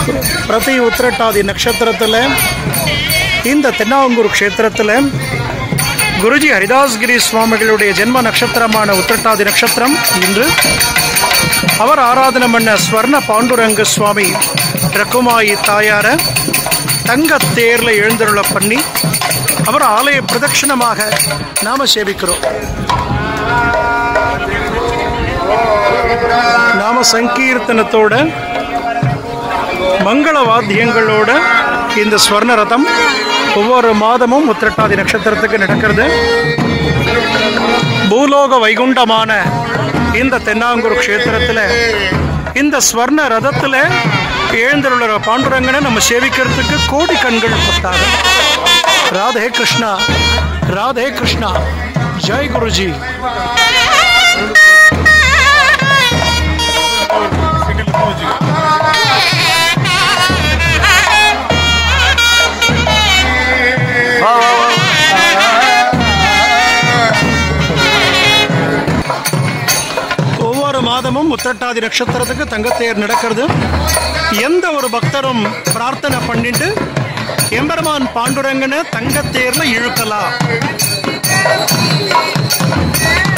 பிரதி உத்திரட்டாதி நட்சத்திரத்தில் இந்த தென்னாங்கூர் க்ஷேத்திரத்தில் குருஜி ஹரிதாஸ்கிரி சுவாமிகளுடைய ஜென்ம நட்சத்திரமான உத்திரட்டாதி நட்சத்திரம் இன்று அவர் ஆராதனை பண்ண ஸ்வர்ண பாண்டுரங்க சுவாமி ரகுமாயி தாயார தங்க தேர்ல எழுந்தருள பண்ணி அவர் ஆலய பிரதட்சிணமாக நாம சேவிக்கிறோம் நாம சங்கீர்த்தனத்தோட மங்கள வாத்தியங்களோட இந்த ஸ்வர்ண ரதம் ஒவ்வொரு மாதமும் உத்திரட்டாதி நட்சத்திரத்துக்கு நடக்கிறது பூலோக வைகுண்டமான இந்த தென்னாங்கூர் க்ஷேத்திரத்தில் இந்த ஸ்வர்ண ரதத்தில் எழுந்துள்ள பாண்டுரங்கனை நம்ம சேவிக்கிறதுக்கு கோடி கண்கள் பத்தாது ராதே கிருஷ்ணா ராதே கிருஷ்ணா ஜெய் குருஜி ஒவ்வொரு மாதமும் உத்திரட்டாதி நட்சத்திரத்துக்கு தங்கத்தேர் நடக்கிறது எந்த ஒரு பக்தரும் பிரார்த்தனை பண்ணிட்டு எம்பெருமான் பாண்டுரங்கனை தங்கத்தேர்ல இழுக்கலாம்